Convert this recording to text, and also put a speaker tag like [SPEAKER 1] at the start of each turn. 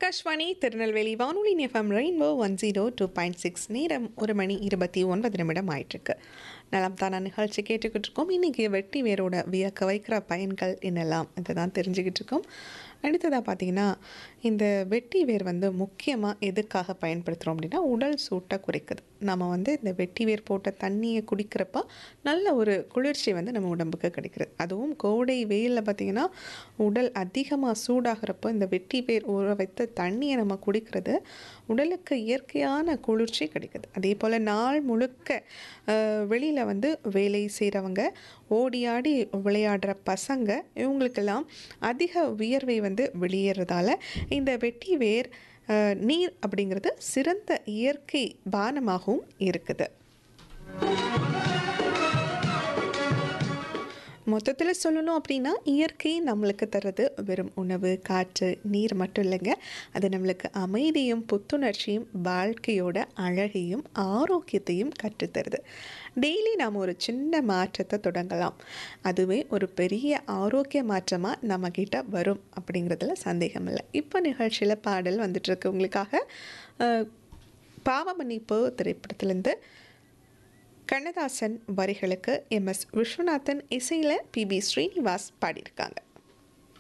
[SPEAKER 1] ஆகாஷ்வாணி திருநெல்வேலி வானொலி FM rainbow one zero two point six நேரம் ஒரு மணி இருபத்தி ஒன்பது நிமிடம் ஆயிட்டிருக்கு நலம் தானா நிகழ்ச்சி கேட்டுக்கிட்டு இருக்கோம் இன்றைக்கி வெட்டி வேரோட வியக்க வைக்கிற பயன்கள் என்னெல்லாம் இதை தான் தெரிஞ்சுக்கிட்டு இருக்கோம் அடுத்ததாக பார்த்தீங்கன்னா இந்த வெட்டி வேர் வந்து முக்கியமாக எதுக்காக பயன்படுத்துகிறோம் அப்படின்னா உடல் சூட்டை குறைக்குது நம்ம வந்து இந்த வெட்டி வேர் போட்ட தண்ணியை குடிக்கிறப்ப நல்ல ஒரு குளிர்ச்சி வந்து நம்ம உடம்புக்கு கிடைக்கிறது அதுவும் கோடை வெயிலில் பார்த்திங்கன்னா உடல் அதிகமாக சூடாகிறப்போ இந்த வெட்டி வேர் ஊற வைத்த தண்ணியை நம்ம குடிக்கிறது உடலுக்கு இயற்கையான குளிர்ச்சி கிடைக்குது அதே போல் நாள் முழுக்க வெளியில் வந்து வேலை செய்கிறவங்க ஓடி ஆடி விளையாடுற பசங்க இவங்களுக்கெல்லாம் அதிக வியர்வை வந்து வெளியேறதால இந்த வெட்டி வேர் அஹ், நீர் அப்படிங்கிறது சிறந்த இயற்கை பானமாகவும் இருக்குது மொத்தத்தில் சொல்லணும் அப்படின்னா இயற்கை நம்மளுக்கு தர்றது வெறும் உணவு காற்று நீர் மட்டும் இல்லைங்க அது நம்மளுக்கு அமைதியும் புத்துணர்ச்சியும் வாழ்க்கையோட அழகையும் ஆரோக்கியத்தையும் கற்றுத்தருது டெய்லி நாம் ஒரு சின்ன மாற்றத்தை தொடங்கலாம் அதுவே ஒரு பெரிய ஆரோக்கிய மாற்றமாக நம்மக்கிட்ட வரும் அப்படிங்கிறதுல சந்தேகம் இல்லை இப்போ நிகழ்ச்சியில் பாடல் வந்துட்டுருக்கு உங்களுக்காக அஹ், பாவமன்னிப்பு திரைப்படத்திலேருந்து கண்ணதாசன் வரிகளுக்கு எம் எஸ் விஸ்வநாதன் இசையில் பி பி ஸ்ரீனிவாஸ் பாடியிருக்காங்க